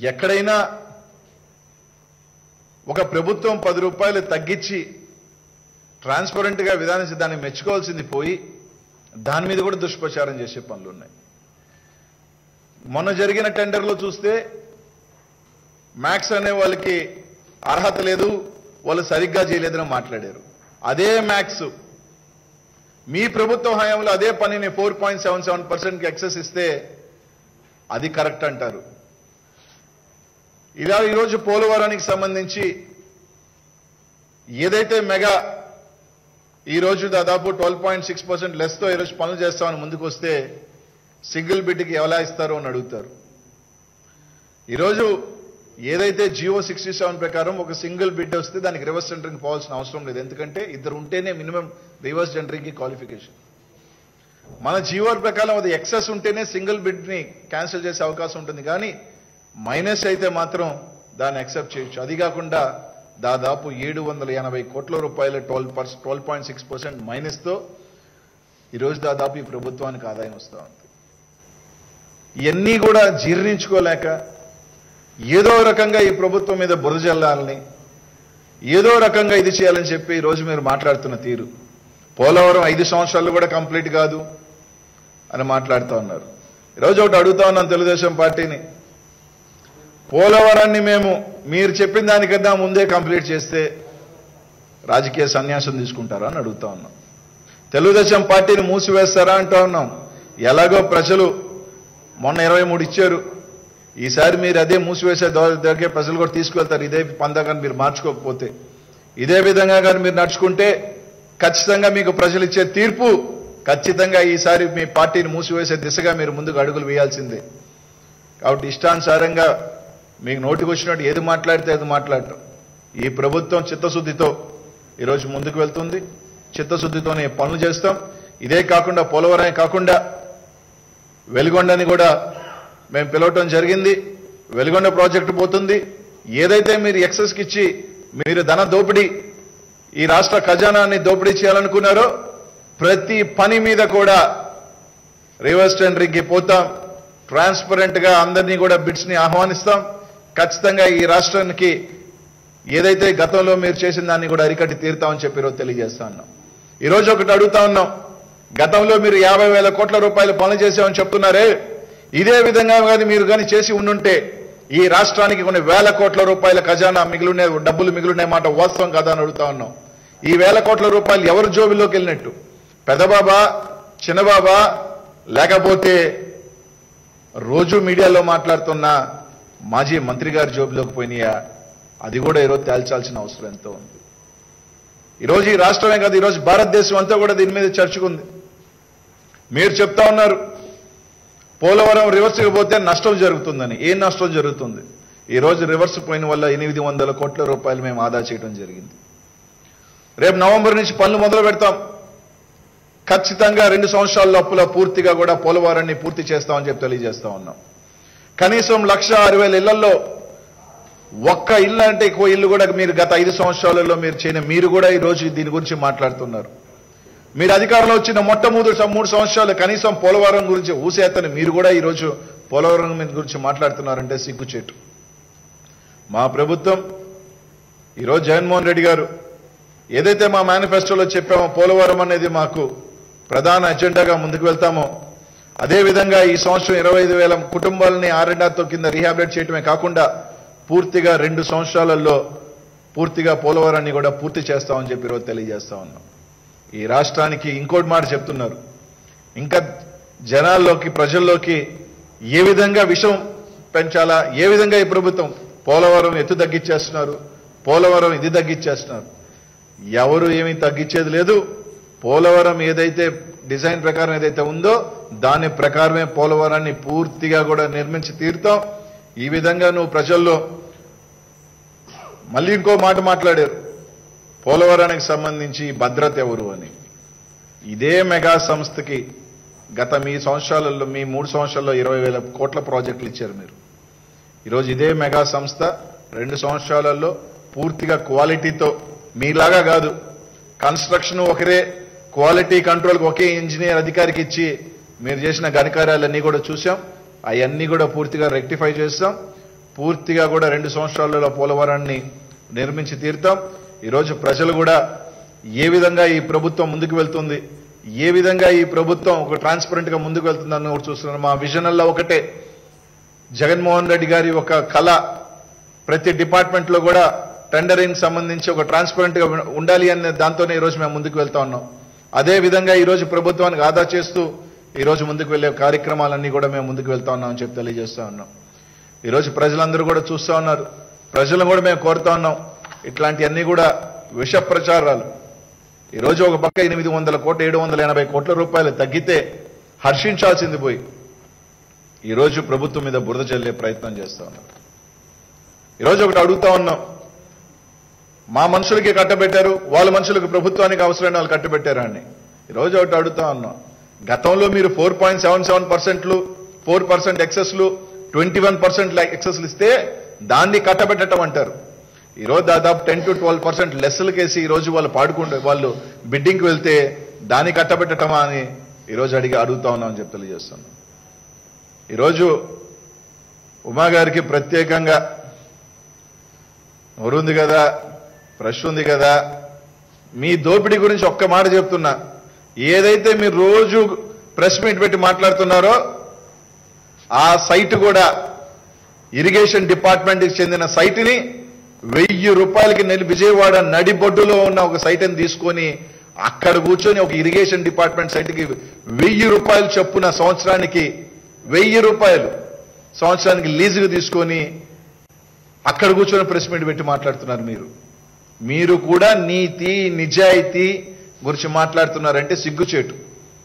ఎక్కడైనా ఒక ప్రభుత్వం పది రూపాయలు తగ్గించి ట్రాన్స్పరెంట్ గా విధానించి దాన్ని మెచ్చుకోవాల్సింది పోయి దాని మీద కూడా దుష్ప్రచారం చేసే పనులు ఉన్నాయి మొన్న జరిగిన టెండర్లో చూస్తే మ్యాక్స్ అనే వాళ్ళకి అర్హత లేదు వాళ్ళు సరిగ్గా చేయలేదని మాట్లాడారు అదే మ్యాక్స్ మీ ప్రభుత్వ హయాంలో అదే పనిని ఫోర్ పాయింట్ సెవెన్ సెవెన్ పర్సెంట్కి ఎక్సెస్ ఇస్తే అది కరెక్ట్ అంటారు ఇలా ఈరోజు పోలవరానికి సంబంధించి ఏదైతే మెగా ఈ రోజు దాదాపు ట్వెల్వ్ పాయింట్ సిక్స్ పర్సెంట్ లెస్తో ఈరోజు పనులు చేస్తామని ముందుకు వస్తే సింగిల్ బిడ్కి ఎలా ఇస్తారో అని అడుగుతారు ఈరోజు ఏదైతే జియో సిక్స్టీ సెవెన్ ప్రకారం ఒక సింగిల్ బిడ్ వస్తే దానికి రివర్స్ టెండరింగ్ పోవాల్సిన అవసరం లేదు ఎందుకంటే ఇద్దరు ఉంటేనే మినిమం రివర్స్ టెండరింగ్ కి క్వాలిఫికేషన్ మన జియో ప్రకారం అది ఎక్సెస్ ఉంటేనే సింగిల్ బిడ్ ని క్యాన్సిల్ చేసే అవకాశం ఉంటుంది కానీ మైనస్ అయితే మాత్రం దాన్ని యాక్సెప్ట్ చేయొచ్చు అది కాకుండా దాదాపు ఏడు వందల ఎనభై కోట్ల రూపాయల ట్వెల్వ్ పర్స్ ట్వెల్వ్ పాయింట్ సిక్స్ పర్సెంట్ మైనస్తో ఈరోజు దాదాపు ఈ ప్రభుత్వానికి ఆదాయం వస్తూ ఉంది ఇవన్నీ కూడా జీర్ణించుకోలేక ఏదో రకంగా ఈ ప్రభుత్వం మీద బురద జల్లాలని ఏదో రకంగా ఇది చేయాలని చెప్పి ఈరోజు మీరు మాట్లాడుతున్న తీరు పోలవరం ఐదు సంవత్సరాలు కూడా కంప్లీట్ కాదు అని మాట్లాడుతూ ఉన్నారు ఈరోజు ఒకటి అడుగుతా ఉన్నాను తెలుగుదేశం పార్టీని పోలవరాన్ని మేము మీరు చెప్పిన దానికన్నా ముందే కంప్లీట్ చేస్తే రాజకీయ సన్యాసం తీసుకుంటారా అని అడుగుతా ఉన్నాం తెలుగుదేశం పార్టీని మూసివేస్తారా అంటూ ఉన్నాం ఎలాగో ప్రజలు మొన్న ఇరవై మూడు ఇచ్చారు ఈసారి మీరు అదే మూసివేసే దో- దగ్గర ప్రజలు కూడా తీసుకువెళ్తారు ఇదే పందాగాని మీరు మార్చుకోకపోతే ఇదే విధంగా కానీ మీరు నడుచుకుంటే ఖచ్చితంగా మీకు ప్రజలు ఇచ్చే తీర్పు ఖచ్చితంగా ఈసారి మీ పార్టీని మూసివేసే దిశగా మీరు ముందుకు అడుగులు వేయాల్సిందే కాబట్టి ఇష్టానుసారంగా మీకు నోటికి వచ్చినట్టు ఏది మాట్లాడితే అది మాట్లాడటం ఈ ప్రభుత్వం చిత్తశుద్ధితో ఈరోజు ముందుకు వెళ్తుంది చిత్తశుద్ధితోనే పనులు చేస్తాం ఇదే కాకుండా పోలవరమే కాకుండా వెలుగొండని కూడా మేము పిలవటం జరిగింది వెలుగొండ ప్రాజెక్టు పోతుంది ఏదైతే మీరు ఎక్సెస్కి ఇచ్చి మీరు ధన దోపిడీ ఈ రాష్ట్ర ఖజానాన్ని దోపిడీ చేయాలనుకున్నారో ప్రతి పని మీద కూడా రివర్స్ టెండరింగ్కి పోతాం ట్రాన్స్పరెంట్ గా అందరినీ కూడా బిడ్స్ ని ఆహ్వానిస్తాం ఖచ్చితంగా ఈ రాష్ట్రానికి ఏదైతే గతంలో మీరు చేసిన దాన్ని కూడా అరికట్టి తీరుతామని చెప్పి ఈరోజు తెలియజేస్తా ఉన్నాం ఈరోజు ఒకటి అడుగుతా ఉన్నాం గతంలో మీరు యాభై వేల కోట్ల రూపాయలు పనులు చేసామని చెప్తున్నారే ఇదే విధంగా కానీ మీరు కానీ చేసి ఉండుంటే ఈ రాష్ట్రానికి కొన్ని వేల కోట్ల రూపాయల ఖజానా మిగిలిన డబ్బులు మిగిలిన మాట వాస్తవం కదా అని అడుగుతా ఉన్నాం ఈ వేల కోట్ల రూపాయలు ఎవరి జోబిలోకి వెళ్ళినట్టు పెద్దబాబా చిన్నబాబా లేకపోతే రోజు మీడియాలో మాట్లాడుతున్న మాజీ మంత్రి గారి జోబులోకి పోయినాయా అది కూడా ఈరోజు తేల్చాల్సిన అవసరం ఎంతో ఉంది ఈరోజు ఈ రాష్ట్రమే కాదు ఈరోజు భారతదేశం అంతా కూడా దీని మీద చర్చకుంది మీరు చెప్తా ఉన్నారు పోలవరం రివర్స్కి పోతే నష్టం జరుగుతుందని ఏం నష్టం జరుగుతుంది ఈ రోజు రివర్స్ పోయిన వల్ల ఎనిమిది వందల కోట్ల రూపాయలు మేము ఆదా చేయడం జరిగింది రేపు నవంబర్ నుంచి పనులు మొదలు పెడతాం ఖచ్చితంగా రెండు సంవత్సరాల అప్పుల పూర్తిగా కూడా పోలవరాన్ని పూర్తి చేస్తామని చెప్పి తెలియజేస్తా ఉన్నాం కనీసం లక్ష అరవై వేల ఇళ్లలో ఒక్క ఇల్లు అంటే ఎక్కువ ఇల్లు కూడా మీరు గత ఐదు సంవత్సరాలలో మీరు చేయని మీరు కూడా ఈ రోజు దీని గురించి మాట్లాడుతున్నారు మీరు అధికారంలో వచ్చిన మొట్టమొదటి మూడు సంవత్సరాలు కనీసం పోలవరం గురించి ఊసేతని మీరు కూడా ఈ రోజు పోలవరం మీద గురించి మాట్లాడుతున్నారంటే సిగ్గుచేటు మా ప్రభుత్వం ఈరోజు జగన్మోహన్ రెడ్డి గారు ఏదైతే మా మేనిఫెస్టోలో చెప్పామో పోలవరం అనేది మాకు ప్రధాన ఎజెండాగా ముందుకు వెళ్తామో అదేవిధంగా ఈ సంవత్సరం ఇరవై ఐదు వేల కుటుంబాలని ఆర్ఎండాతో కింద రీహాబిలేట్ చేయడమే కాకుండా పూర్తిగా రెండు సంవత్సరాలలో పూర్తిగా పోలవరాన్ని కూడా పూర్తి చేస్తామని చెప్పి ఈరోజు తెలియజేస్తా ఉన్నాం ఈ రాష్ట్రానికి ఇంకోటి మాట చెప్తున్నారు ఇంకా జనాల్లోకి ప్రజల్లోకి ఏ విధంగా విషం పెంచాలా ఏ విధంగా ఈ ప్రభుత్వం పోలవరం ఎత్తు తగ్గించేస్తున్నారు పోలవరం ఇది తగ్గించేస్తున్నారు ఎవరు ఏమీ తగ్గించేది లేదు పోలవరం ఏదైతే డిజైన్ ప్రకారం ఏదైతే ఉందో దాని ప్రకారమే పోలవరాన్ని పూర్తిగా కూడా నిర్మించి తీరుతాం ఈ విధంగా నువ్వు ప్రజల్లో మళ్ళీ ఇంకో మాట మాట్లాడారు పోలవరానికి సంబంధించి భద్రత ఎవరు అని ఇదే మెగా సంస్థకి గత మీ సంవత్సరాలలో మీ మూడు సంవత్సరాల్లో ఇరవై వేల కోట్ల ప్రాజెక్టులు ఇచ్చారు మీరు ఈరోజు ఇదే మెగా సంస్థ రెండు సంవత్సరాలలో పూర్తిగా క్వాలిటీతో మీలాగా కాదు కన్స్ట్రక్షన్ ఒకరే క్వాలిటీ కంట్రోల్కి ఒకే ఇంజనీర్ అధికారికి ఇచ్చి మీరు చేసిన ఘనకార్యాలన్నీ కూడా చూసాం అవన్నీ కూడా పూర్తిగా రెక్టిఫై చేస్తాం పూర్తిగా కూడా రెండు సంవత్సరాలలో పోలవరాన్ని నిర్మించి తీరుతాం ఈరోజు ప్రజలు కూడా ఏ విధంగా ఈ ప్రభుత్వం ముందుకు వెళ్తుంది ఏ విధంగా ఈ ప్రభుత్వం ఒక ట్రాన్స్పరెంట్ గా ముందుకు వెళ్తుందని కూడా చూస్తున్నారు మా విజనల్లో ఒకటే జగన్మోహన్ రెడ్డి గారి ఒక కళ ప్రతి డిపార్ట్మెంట్ లో కూడా టెండరింగ్ సంబంధించి ఒక ట్రాన్స్పరెంట్ గా ఉండాలి అనే దాంతోనే ఈరోజు మేము ముందుకు వెళ్తా ఉన్నాం అదే విధంగా ఈ రోజు ప్రభుత్వానికి ఆదా చేస్తూ ఈ రోజు ముందుకు వెళ్లే కార్యక్రమాలన్నీ కూడా మేము ముందుకు వెళ్తా ఉన్నామని చెప్పి తెలియజేస్తా ఉన్నాం ఈ రోజు ప్రజలందరూ కూడా చూస్తా ఉన్నారు ప్రజలను కూడా మేము కోరుతా ఉన్నాం ఇట్లాంటివన్నీ కూడా విష ప్రచారాలు ఈ రోజు ఒక పక్క ఎనిమిది వందల కోట్ల ఏడు వందల ఎనభై కోట్ల రూపాయలు తగ్గితే హర్షించాల్సింది పోయి ఈ రోజు ప్రభుత్వం మీద బురద చల్లే ప్రయత్నం చేస్తా ఉన్నారు ఈరోజు ఒకటి అడుగుతా ఉన్నాం మా మనుషులకి కట్టబెట్టారు వాళ్ళ మనుషులకు ప్రభుత్వానికి అవసరమైన వాళ్ళు కట్టబెట్టారా అని ఈరోజు ఒకటి అడుగుతా ఉన్నాం గతంలో మీరు ఫోర్ పాయింట్ సెవెన్ సెవెన్ పర్సెంట్లు ఫోర్ పర్సెంట్ ఎక్సెస్లు ట్వంటీ వన్ పర్సెంట్ ఎక్సెస్లు ఇస్తే దాన్ని కట్టబెట్టడం అంటారు ఈరోజు దాదాపు టెన్ టు ట్వెల్వ్ పర్సెంట్ లెస్సులకేసి ఈ రోజు వాళ్ళు పాడుకుంటే వాళ్ళు బిడ్డింగ్కి వెళ్తే దాన్ని కట్టబెట్టటమా అని ఈరోజు అడిగి అడుగుతా ఉన్నామని చెప్పి తెలియజేస్తున్నాం ఈరోజు ఉమా గారికి ప్రత్యేకంగా నోరుంది కదా బ్రష్ ఉంది కదా మీ దోపిడీ గురించి ఒక్క మాట చెప్తున్నా ఏదైతే మీరు రోజు ప్రెస్ మీట్ పెట్టి మాట్లాడుతున్నారో ఆ సైట్ కూడా ఇరిగేషన్ డిపార్ట్మెంట్కి చెందిన సైట్ని వెయ్యి రూపాయలకి నెల విజయవాడ నడిబొడ్డులో ఉన్న ఒక సైట్ని తీసుకొని అక్కడ కూర్చొని ఒక ఇరిగేషన్ డిపార్ట్మెంట్ సైట్కి వెయ్యి రూపాయలు చొప్పున సంవత్సరానికి వెయ్యి రూపాయలు సంవత్సరానికి లీజుకు తీసుకొని అక్కడ కూర్చొని ప్రెస్ మీట్ పెట్టి మాట్లాడుతున్నారు మీరు మీరు కూడా నీతి నిజాయితీ గురించి మాట్లాడుతున్నారంటే సిగ్గుచేటు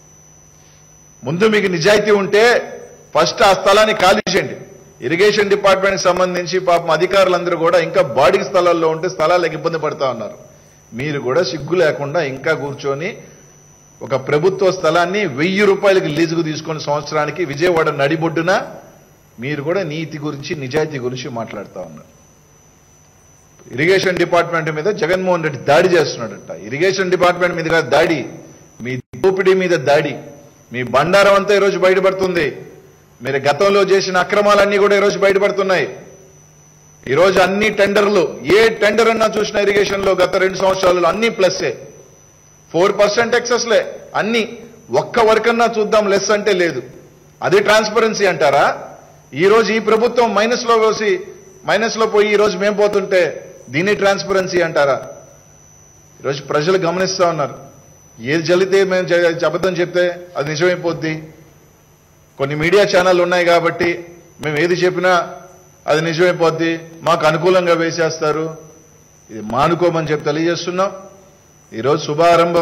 ముందు మీకు నిజాయితీ ఉంటే ఫస్ట్ ఆ స్థలాన్ని ఖాళీ చేయండి ఇరిగేషన్ డిపార్ట్మెంట్కి సంబంధించి పాపం అధికారులందరూ కూడా ఇంకా బాడీ స్థలాల్లో ఉంటే స్థలాలకు ఇబ్బంది పడతా ఉన్నారు మీరు కూడా సిగ్గు లేకుండా ఇంకా కూర్చొని ఒక ప్రభుత్వ స్థలాన్ని వెయ్యి రూపాయలకి లీజుకు తీసుకొని సంవత్సరానికి విజయవాడ నడిబొడ్డున మీరు కూడా నీతి గురించి నిజాయితీ గురించి మాట్లాడుతా ఉన్నారు ఇరిగేషన్ డిపార్ట్మెంట్ మీద జగన్మోహన్ రెడ్డి దాడి చేస్తున్నాడంట ఇరిగేషన్ డిపార్ట్మెంట్ మీద కాదు దాడి మీ దోపిడీ మీద దాడి మీ బండారం అంతా ఈరోజు బయటపడుతుంది మీరు గతంలో చేసిన అక్రమాలన్నీ కూడా ఈరోజు బయటపడుతున్నాయి ఈరోజు అన్ని టెండర్లు ఏ టెండర్ అన్నా చూసిన ఇరిగేషన్ లో గత రెండు సంవత్సరాలలో అన్ని ప్లస్సే ఫోర్ పర్సెంట్ ఎక్సెస్లే అన్ని ఒక్క వర్క్ అన్నా చూద్దాం లెస్ అంటే లేదు అది ట్రాన్స్పరెన్సీ అంటారా ఈ రోజు ఈ ప్రభుత్వం మైనస్ లో పోసి మైనస్ లో పోయి ఈ రోజు మేము పోతుంటే దీన్ని ట్రాన్స్పరెన్సీ అంటారా ఈరోజు ప్రజలు గమనిస్తా ఉన్నారు ఏది జరిగితే మేము జ- అబద్ధం చెప్తే అది నిజమైపోద్ది కొన్ని మీడియా ఛానళ్ళు ఉన్నాయి కాబట్టి మేము ఏది చెప్పినా అది నిజమైపోద్ది మాకు అనుకూలంగా వేసేస్తారు ఇది మానుకోమని చెప్పి తెలియజేస్తున్నాం ఈరోజు శుభారంభం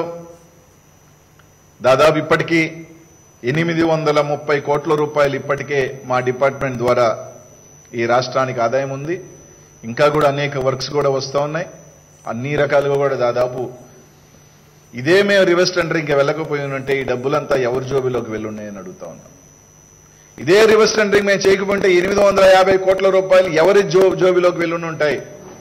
దాదాపు ఇప్పటికీ ఎనిమిది వందల ముప్పై కోట్ల రూపాయలు ఇప్పటికే మా డిపార్ట్మెంట్ ద్వారా ఈ రాష్ట్రానికి ఆదాయం ఉంది ఇంకా కూడా అనేక వర్క్స్ కూడా వస్తూ ఉన్నాయి అన్ని రకాలుగా కూడా దాదాపు ఇదే మేము రివర్స్ టెండరింగ్కి వెళ్ళకపోయి ఉంటే ఈ డబ్బులంతా ఎవరి జోబిలోకి వెళ్ళున్నాయని అడుగుతా ఉన్నాం ఇదే రివర్స్ టెండరింగ్ మేము చేయకపోతే ఎనిమిది వందల యాభై కోట్ల రూపాయలు ఎవరి జో జోబిలోకి వెళ్ళుని ఉంటాయి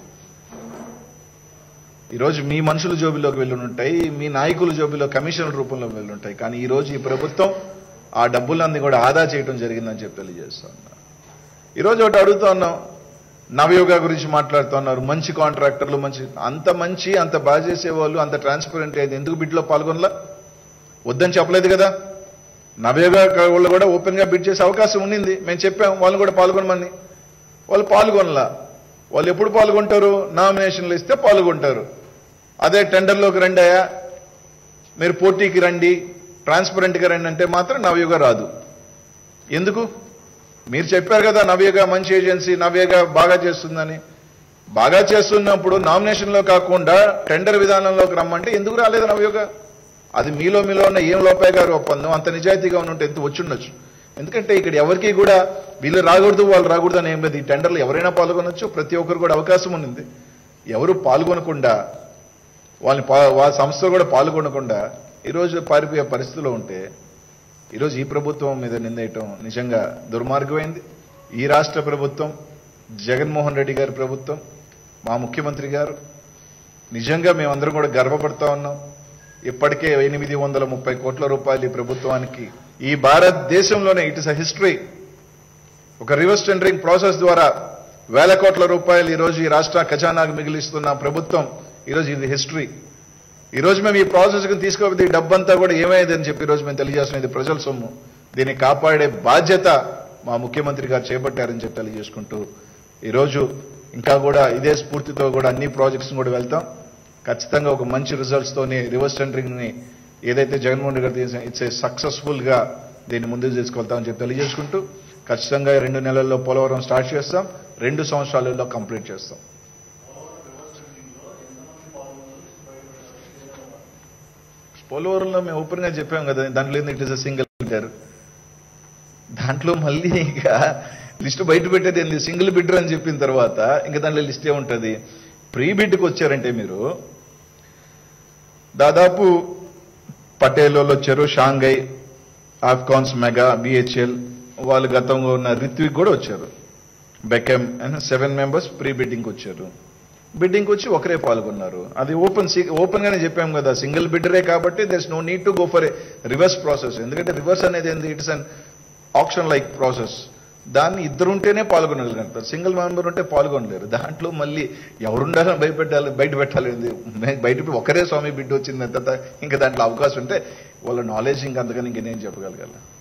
ఈరోజు మీ మనుషుల జోబిలోకి వెళ్ళుంటాయి మీ నాయకుల జోబిలో కమిషన్ రూపంలో వెళ్ళుంటాయి కానీ ఈ రోజు ఈ ప్రభుత్వం ఆ డబ్బులన్నీ కూడా ఆదా చేయడం జరిగిందని చెప్పి తెలియజేస్తా ఉన్నా ఈరోజు ఒకటి అడుగుతా ఉన్నాం నవయోగ గురించి మాట్లాడుతున్నారు మంచి కాంట్రాక్టర్లు మంచి అంత మంచి అంత బాగా చేసేవాళ్ళు అంత ట్రాన్స్పరెంట్ అయింది ఎందుకు బిడ్లో పాల్గొనలా వద్దని చెప్పలేదు కదా నవయోగ వాళ్ళు కూడా ఓపెన్ గా బిడ్ చేసే అవకాశం ఉండింది మేము చెప్పాం వాళ్ళు కూడా పాల్గొనమని వాళ్ళు పాల్గొనలా వాళ్ళు ఎప్పుడు పాల్గొంటారు నామినేషన్లు ఇస్తే పాల్గొంటారు అదే టెండర్లోకి రండి అయ్యా మీరు పోటీకి రండి ట్రాన్స్పరెంట్గా రండి అంటే మాత్రం నవయుగ రాదు ఎందుకు మీరు చెప్పారు కదా నవ్యగా మంచి ఏజెన్సీ నవ్యగా బాగా చేస్తుందని బాగా చేస్తున్నప్పుడు నామినేషన్లో కాకుండా టెండర్ విధానంలోకి రమ్మంటే ఎందుకు రాలేదు నవ్యగా అది మీలో మీలో ఉన్న ఏం లోపాయ్ గారు ఒప్పందం అంత నిజాయితీగా ఉంటే ఎంత వచ్చుండొచ్చు ఎందుకంటే ఇక్కడ ఎవరికి కూడా వీళ్ళు రాకూడదు వాళ్ళు రాకూడదు అని ఏం లేదు ఈ టెండర్లు ఎవరైనా పాల్గొనొచ్చు ప్రతి ఒక్కరు కూడా అవకాశం ఉంది ఎవరు పాల్గొనకుండా వాళ్ళని పా- వాళ్ళ సంస్థ కూడా పాల్గొనకుండా ఈరోజు పారిపోయే పరిస్థితిలో ఉంటే ఈరోజు ఈ ప్రభుత్వం మీద నిందేయటం నిజంగా దుర్మార్గమైంది ఈ రాష్ట్ర ప్రభుత్వం జగన్మోహన్ రెడ్డి గారి ప్రభుత్వం మా ముఖ్యమంత్రి గారు నిజంగా మేమందరం కూడా గర్వపడతా ఉన్నాం ఇప్పటికే ఎనిమిది వందల ముప్పై కోట్ల రూపాయలు ఈ ప్రభుత్వానికి ఈ భారతదేశంలోనే ఇట్ ఇస్ అ హిస్టరీ ఒక రివర్స్ టెండరింగ్ ప్రాసెస్ ద్వారా వేల కోట్ల రూపాయలు ఈరోజు ఈ రాష్ట్ర ఖజానాకు మిగిలిస్తున్న ప్రభుత్వం ఈరోజు ఇది హిస్టరీ ఈ రోజు మేము ఈ ప్రాసెస్కి తీసుకోకపోతే ఈ డబ్బంతా కూడా ఏమైందని చెప్పి ఈ రోజు మేము తెలియజేస్తున్నాం ఇది ప్రజల సొమ్ము దీన్ని కాపాడే బాధ్యత మా ముఖ్యమంత్రి గారు చేపట్టారని చెప్పి తెలియజేసుకుంటూ ఈరోజు ఇంకా కూడా ఇదే స్ఫూర్తితో కూడా అన్ని ప్రాజెక్ట్స్ కూడా వెళ్తాం ఖచ్చితంగా ఒక మంచి రిజల్ట్స్ తోని రివర్స్ టెండరింగ్ ని ఏదైతే జగన్మోహన్ రెడ్డి గారు తీసిన ఇట్స్ సక్సెస్ఫుల్ గా దీన్ని ముందుకు తీసుకెళ్తామని చెప్పి తెలియజేసుకుంటూ ఖచ్చితంగా ఈ రెండు నెలల్లో పోలవరం స్టార్ట్ చేస్తాం రెండు సంవత్సరాలలో కంప్లీట్ చేస్తాం పోలవరంలో మేము ఓపెన్ గా చెప్పాం కదా దాంట్లో it is a single bidder దాంట్లో మళ్ళీ ఇంకా లిస్ట్ బయట పెట్టేది ఏంది సింగిల్ బిడ్డర్ అని చెప్పిన తర్వాత ఇంకా దాంట్లో లిస్ట్ ఏముంటది ప్రీ బిడ్కి వచ్చారంటే మీరు దాదాపు పటేల్ వాళ్ళు వచ్చారు షాంఘై ఆఫ్కాన్స్ మెగా బిహెచ్ఎల్ వాళ్ళు గతంలో ఉన్న రిత్విక్ కూడా వచ్చారు బెకెమ్ and seven members pre bidding వచ్చారు బిడ్డింగ్ వచ్చి ఒకరే పాల్గొన్నారు అది ఓపెన్ ఓపెన్ గానే చెప్పాం కదా సింగిల్ బిడ్డరే కాబట్టి there's no need to go for a reverse process ఎందుకంటే రివర్స్ అనేది ఏంది it's an option like process దాన్ని ఇద్దరు ఉంటేనే పాల్గొనగలుగుతారు సింగిల్ మెంబర్ ఉంటే పాల్గొనలేరు దాంట్లో మళ్ళీ ఎవరుండాలని భయపెట్టాలి బయట పెట్టాలి ఏంది? మే- బయట ఒకరే స్వామి బిడ్డ వచ్చింది అంత ఇంకా దాంట్లో అవకాశం ఉంటే వాళ్ళ నాలెడ్జ్ ఇంకా అంతకని ఇంకేం చెప్పగలగాలి